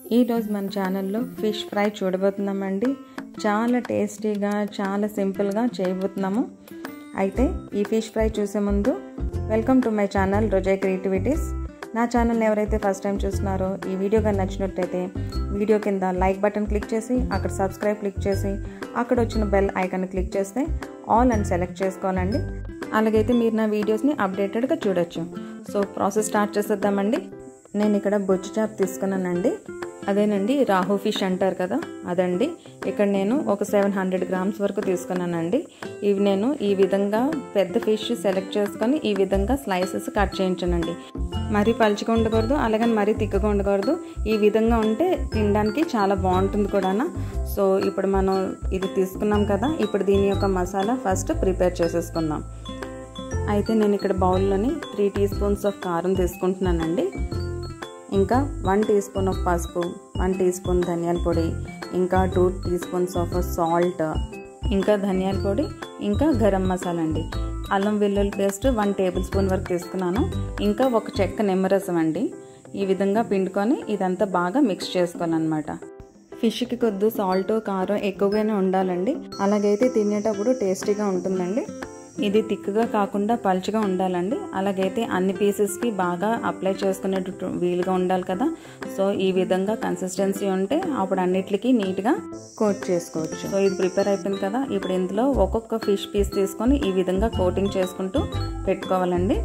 ఈరోజు మన ఛానల్లో ఫిష్ ఫ్రై చూడబోతున్నామండి చాలా టేస్టీగా చాలా సింపుల్గా చేయబోతున్నాము అయితే ఈ ఫిష్ ఫ్రై చూసే ముందు వెల్కమ్ టు మై ఛానల్ రోజయ్ క్రియేటివిటీస్ నా ఛానల్ని ఎవరైతే ఫస్ట్ టైం చూస్తున్నారో ఈ వీడియో కానీ నచ్చినట్లయితే వీడియో కింద లైక్ బటన్ క్లిక్ చేసి అక్కడ సబ్స్క్రైబ్ క్లిక్ చేసి అక్కడ వచ్చిన బెల్ ఐకాన్ క్లిక్ చేస్తే ఆల్ అని సెలెక్ట్ చేసుకోవాలండి అలాగైతే మీరు నా వీడియోస్ని అప్డేటెడ్గా చూడొచ్చు సో ప్రాసెస్ స్టార్ట్ చేసేద్దామండి నేను ఇక్కడ బొచ్చు చేప తీసుకున్నానండి అదేనండి రాహు ఫిష్ అంటారు కదా అదండి ఇక్కడ నేను ఒక సెవెన్ హండ్రెడ్ గ్రామ్స్ వరకు తీసుకున్నానండి ఇవి నేను ఈ విధంగా పెద్ద ఫిష్ సెలెక్ట్ చేసుకొని ఈ విధంగా స్లైసెస్ కట్ చేయించానండి మరీ పలుచగా ఉండకూడదు అలాగని మరీ తిక్కగా ఉండకూడదు ఈ విధంగా ఉంటే తినడానికి చాలా బాగుంటుంది కూడా సో ఇప్పుడు మనం ఇది తీసుకున్నాం కదా ఇప్పుడు దీని యొక్క మసాలా ఫస్ట్ ప్రిపేర్ చేసేసుకుందాం అయితే నేను ఇక్కడ బౌల్లోని త్రీ టీ స్పూన్స్ ఆఫ్ కారం తీసుకుంటున్నానండి ఇంకా వన్ టీ స్పూన్ ఆఫ్ పసుపు వన్ టీ స్పూన్ ధనియాల పొడి ఇంకా two teaspoons of salt ఇంకా ధనియాల పొడి ఇంకా గరం మసాలా అండి అల్లం వెల్లుల్లి పేస్ట్ వన్ టేబుల్ స్పూన్ వరకు తీసుకున్నాను ఇంకా ఒక చెక్క నిమ్మరసం అండి ఈ విధంగా పిండుకొని ఇదంతా బాగా మిక్స్ చేసుకోవాలన్నమాట ఫిష్కి కొద్దు సాల్ట్ కారం ఎక్కువగానే ఉండాలండి అలాగైతే తినేటప్పుడు టేస్టీగా ఉంటుందండి ఇది తిక్కుగా కాకుండా పలుచగా ఉండాలండి అలాగైతే అన్ని పీసెస్కి బాగా అప్లై చేసుకునేటట్టు వీలుగా ఉండాలి కదా సో ఈ విధంగా కన్సిస్టెన్సీ ఉంటే అప్పుడు అన్నిటికీ నీట్గా కోట్ చేసుకోవచ్చు సో ఇది ప్రిపేర్ అయిపోయింది కదా ఇప్పుడు ఇందులో ఒక్కొక్క ఫిష్ పీస్ తీసుకొని ఈ విధంగా కోటింగ్ చేసుకుంటూ పెట్టుకోవాలండి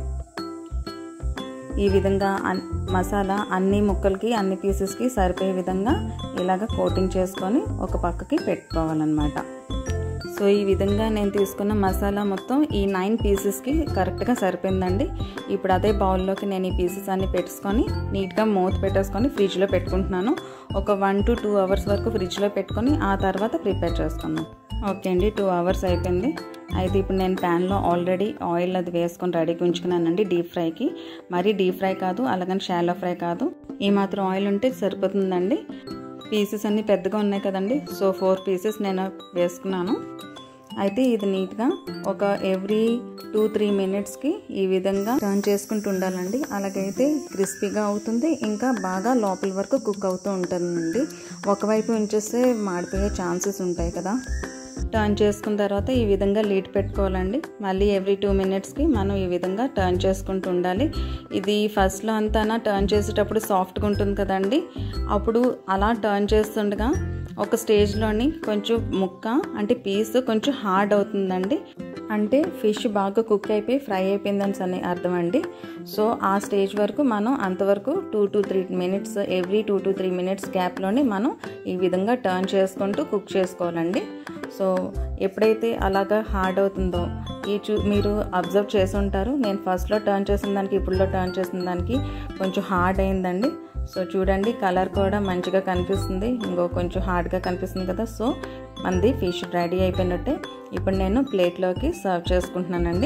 ఈ విధంగా మసాలా అన్ని ముక్కలకి అన్ని పీసెస్కి సరిపోయే విధంగా ఇలాగ కోటింగ్ చేసుకొని ఒక పక్కకి పెట్టుకోవాలన్నమాట సో ఈ విధంగా నేను తీసుకున్న మసాలా మొత్తం ఈ నైన్ పీసెస్కి కరెక్ట్గా సరిపోయిందండి ఇప్పుడు అదే బౌల్లోకి నేను ఈ పీసెస్ అన్ని పెట్టుకొని నీట్గా మూత పెట్టేసుకొని ఫ్రిడ్జ్లో పెట్టుకుంటున్నాను ఒక వన్ టు టూ అవర్స్ వరకు ఫ్రిడ్జ్లో పెట్టుకొని ఆ తర్వాత ప్రిపేర్ చేసుకున్నాను ఓకే అండి టూ అవర్స్ అయిపోయింది అయితే ఇప్పుడు నేను ప్యాన్లో ఆల్రెడీ ఆయిల్ అది వేసుకొని రెడీగా ఉంచుకున్నానండి డీప్ ఫ్రైకి మరీ డీప్ ఫ్రై కాదు అలాగని షాలో ఫ్రై కాదు ఈ మాత్రం ఆయిల్ ఉంటే సరిపోతుందండి పీసెస్ అన్నీ పెద్దగా ఉన్నాయి కదండి సో ఫోర్ పీసెస్ నేను వేసుకున్నాను అయితే ఇది నీట్గా ఒక ఎవ్రీ టూ త్రీ మినిట్స్కి ఈ విధంగా టర్న్ చేసుకుంటూ ఉండాలండి అలాగైతే క్రిస్పీగా అవుతుంది ఇంకా బాగా లోపల వరకు కుక్ అవుతూ ఉంటుందండి ఒకవైపు ఉంచేస్తే మాడిపోయే ఛాన్సెస్ ఉంటాయి కదా టర్న్ చేసుకున్న తర్వాత ఈ విధంగా లీడ్ పెట్టుకోవాలండి మళ్ళీ ఎవ్రీ టూ మినిట్స్కి మనం ఈ విధంగా టర్న్ చేసుకుంటూ ఉండాలి ఇది ఫస్ట్లో అంతా టర్న్ చేసేటప్పుడు సాఫ్ట్గా ఉంటుంది కదండి అప్పుడు అలా టర్న్ చేస్తుండగా ఒక స్టేజ్లోని కొంచెం ముక్క అంటే పీస్ కొంచెం హార్డ్ అవుతుందండి అంటే ఫిష్ బాగా కుక్ అయిపోయి ఫ్రై అయిపోయిందని అని అర్థం అండి సో ఆ స్టేజ్ వరకు మనం అంతవరకు two to three minutes every two to three minutes గ్యాప్లోనే మనం ఈ విధంగా టర్న్ చేసుకుంటూ కుక్ చేసుకోవాలండి సో ఎప్పుడైతే అలాగా హార్డ్ అవుతుందో ఈ చూ మీరు అబ్జర్వ్ చేసి ఉంటారు నేను ఫస్ట్లో టర్న్ చేసిన దానికి ఇప్పుడులో టర్న్ చేసిన దానికి కొంచెం హార్డ్ అయిందండి సో చూడండి కలర్ కూడా మంచిగా కనిపిస్తుంది ఇంకో కొంచెం హార్డ్గా కనిపిస్తుంది కదా సో మనది ఫిష్ రెడీ అయిపోయినట్టే ఇప్పుడు నేను ప్లేట్లోకి సర్వ్ చేసుకుంటున్నానండి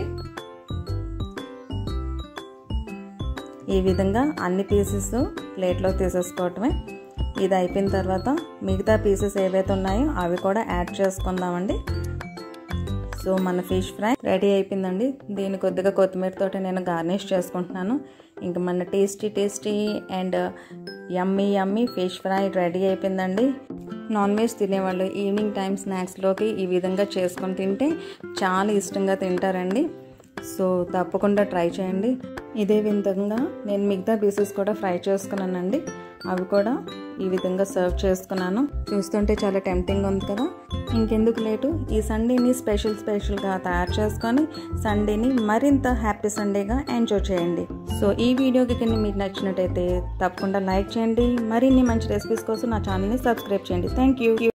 ఈ విధంగా అన్ని పీసెస్ ప్లేట్లో తీసేసుకోవటమే ఇది అయిపోయిన తర్వాత మిగతా పీసెస్ ఏవైతే ఉన్నాయో అవి కూడా యాడ్ చేసుకుందామండి సో మన ఫిష్ ఫ్రై రెడీ అయిపోయిందండి దీన్ని కొద్దిగా కొత్తిమీరతో నేను గార్నిష్ చేసుకుంటున్నాను ఇంకా మన tasty tasty and yummy yummy fish fry ready అయిపోయిందండి నాన్ వెజ్ తినేవాళ్ళు ఈవినింగ్ టైం స్నాక్స్లోకి ఈ విధంగా చేసుకొని తింటే చాలా ఇష్టంగా తింటారండి సో తప్పకుండా ట్రై చేయండి ఇదే విధంగా నేను మిగతా పీసెస్ కూడా ఫ్రై చేసుకున్నానండి అవి కూడా ఈ విధంగా సర్వ్ చేసుకున్నాను చూస్తుంటే చాలా టెంప్టింగ్ ఉంది కదా ఇంకెందుకు లేటు ఈ సండేని స్పెషల్ స్పెషల్గా తయారు చేసుకొని సండేని మరింత హ్యాపీ సండేగా ఎంజాయ్ చేయండి సో ఈ వీడియోకి కింద మీకు నచ్చినట్టయితే తప్పకుండా లైక్ చేయండి మరిన్ని మంచి రెసిపీస్ కోసం నా ఛానల్ని సబ్స్క్రైబ్ చేయండి థ్యాంక్ యూ